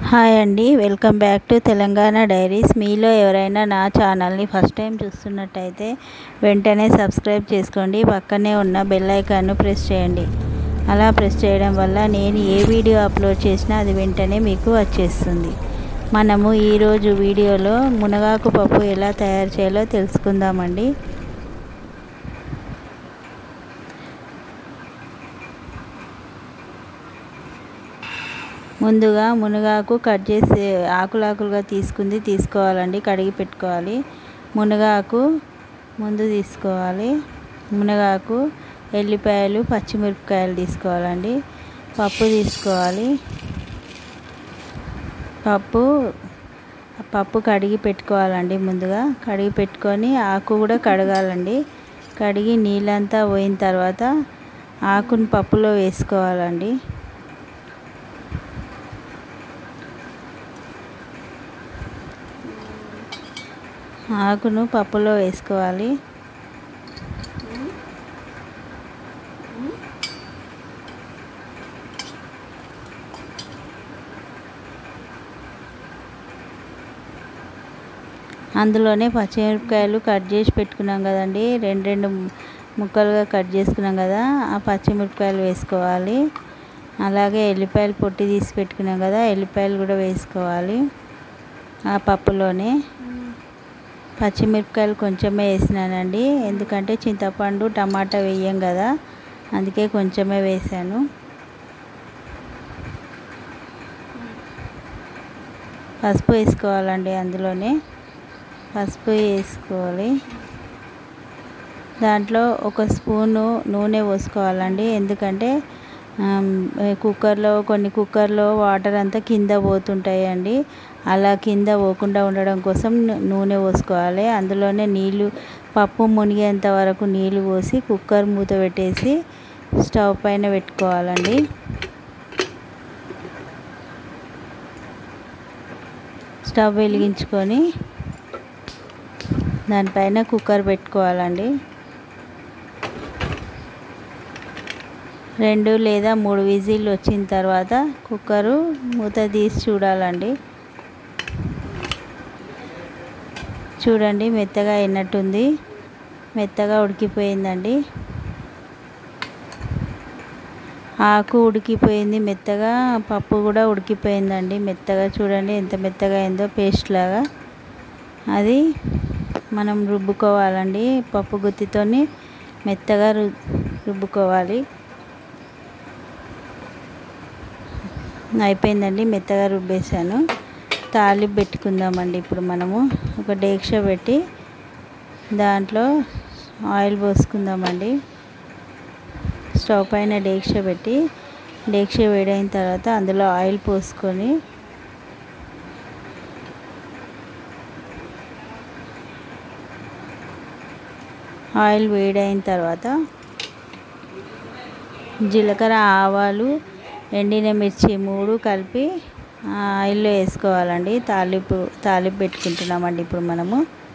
hi అండి welcome back to Telangana diaries మీలో ఎవరైనా నా ఛానల్ని ఫస్ట్ టైం చూస్తున్నట్టయితే వెంటనే సబ్స్క్రైబ్ చేసుకోండి పక్కనే ఉన్న బెల్ ఐకాన్ను ప్రెస్ చేయండి అలా ప్రెస్ చేయడం వల్ల నేను ఏ వీడియో అప్లోడ్ చేసినా అది వెంటనే మీకు వచ్చేస్తుంది మనము ఈరోజు వీడియోలో మునగాకు పప్పు ఎలా తయారు చేయాలో తెలుసుకుందామండి ముందుగా మునగాకు కట్ చేసి ఆకులాకులుగా తీసుకుంది తీసుకోవాలండి కడిగి పెట్టుకోవాలి మునగాకు ముందు తీసుకోవాలి మునగాకు ఎల్లిపాయలు పచ్చిమిరపకాయలు తీసుకోవాలండి పప్పు తీసుకోవాలి పప్పు పప్పు కడిగి పెట్టుకోవాలండి ముందుగా కడిగి పెట్టుకొని ఆకు కూడా కడగాలండి కడిగి నీళ్ళంతా పోయిన తర్వాత ఆకుని పప్పులో వేసుకోవాలండి ఆకును పప్పులో వేసుకోవాలి అందులోనే పచ్చిమిరపకాయలు కట్ చేసి పెట్టుకున్నాం కదండి రెండు రెండు ముక్కలుగా కట్ చేసుకున్నాం కదా ఆ పచ్చిమిరపకాయలు వేసుకోవాలి అలాగే ఎల్లిపాయలు పొట్టి తీసి పెట్టుకున్నాం కదా ఎల్లిపాయలు కూడా వేసుకోవాలి ఆ పప్పులోనే పచ్చిమిరపకాయలు కొంచెమే వేసినానండి ఎందుకంటే చింతపండు టమాటా వేయం కదా అందుకే కొంచెమే వేసాను పసుపు వేసుకోవాలండి అందులోనే పసుపు వేసుకోవాలి దాంట్లో ఒక స్పూను నూనె పోసుకోవాలండి ఎందుకంటే కుక్కర్లో కొన్ని కుక్కర్లో వాటర్ అంతా కింద పోతుంటాయండి అలా కింద పోకుండా ఉండడం కోసం నూనె పోసుకోవాలి అందులోనే నీళ్ళు పప్పు మునిగేంత వరకు నీళ్ళు పోసి కుక్కర్ మూత పెట్టేసి స్టవ్ పైన పెట్టుకోవాలండి స్టవ్ వెలిగించుకొని దానిపైన కుక్కర్ పెట్టుకోవాలండి రెండు లేదా మూడు విజిల్లు వచ్చిన తర్వాత కుక్కరు మూత తీసి చూడాలండి చూడండి మెత్తగా అయినట్టుంది మెత్తగా ఉడికిపోయిందండి ఆకు ఉడికిపోయింది మెత్తగా పప్పు కూడా ఉడికిపోయిందండి మెత్తగా చూడండి ఎంత మెత్తగా అయిందో పేస్ట్ లాగా అది మనం రుబ్బుకోవాలండి పప్పు గుత్తితోని మెత్తగా రు రుబ్బుకోవాలి అయిపోయిందండి మెత్తగా రుబ్బేశాను తాలింపు పెట్టుకుందామండి ఇప్పుడు మనము ఒక డేక్ష పెట్టి దాంట్లో ఆయిల్ పోసుకుందామండి స్టవ్ పైన డేక్ష పెట్టి డేక్ష వేడైన తర్వాత అందులో ఆయిల్ పోసుకొని ఆయిల్ వేడైన తర్వాత జీలకర్ర ఆవాలు ఎండిన మిర్చి మూడు కలిపి ఆయిల్లో వేసుకోవాలండి తాలింపు తాలింపు పెట్టుకుంటున్నామండి ఇప్పుడు మనము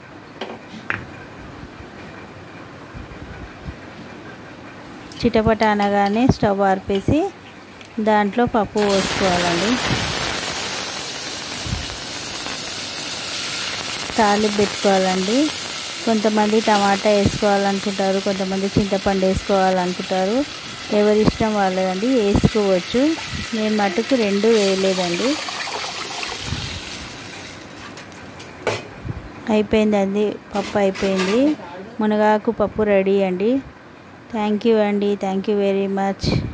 చిటపట అనగానే స్టవ్ ఆర్పేసి దాంట్లో పప్పు పోసుకోవాలండి తాలింపు పెట్టుకోవాలండి కొంతమంది టమాటా వేసుకోవాలనుకుంటారు కొంతమంది చింతపండు వేసుకోవాలనుకుంటారు ఎవరి ఇష్టం వాళ్ళదండి వేసుకోవచ్చు నేను మటుకు రెండు వేయలేదండి అయిపోయిందండి పప్పు అయిపోయింది మునగాకు పప్పు రెడీ అండి థ్యాంక్ యూ అండి థ్యాంక్ యూ వెరీ మచ్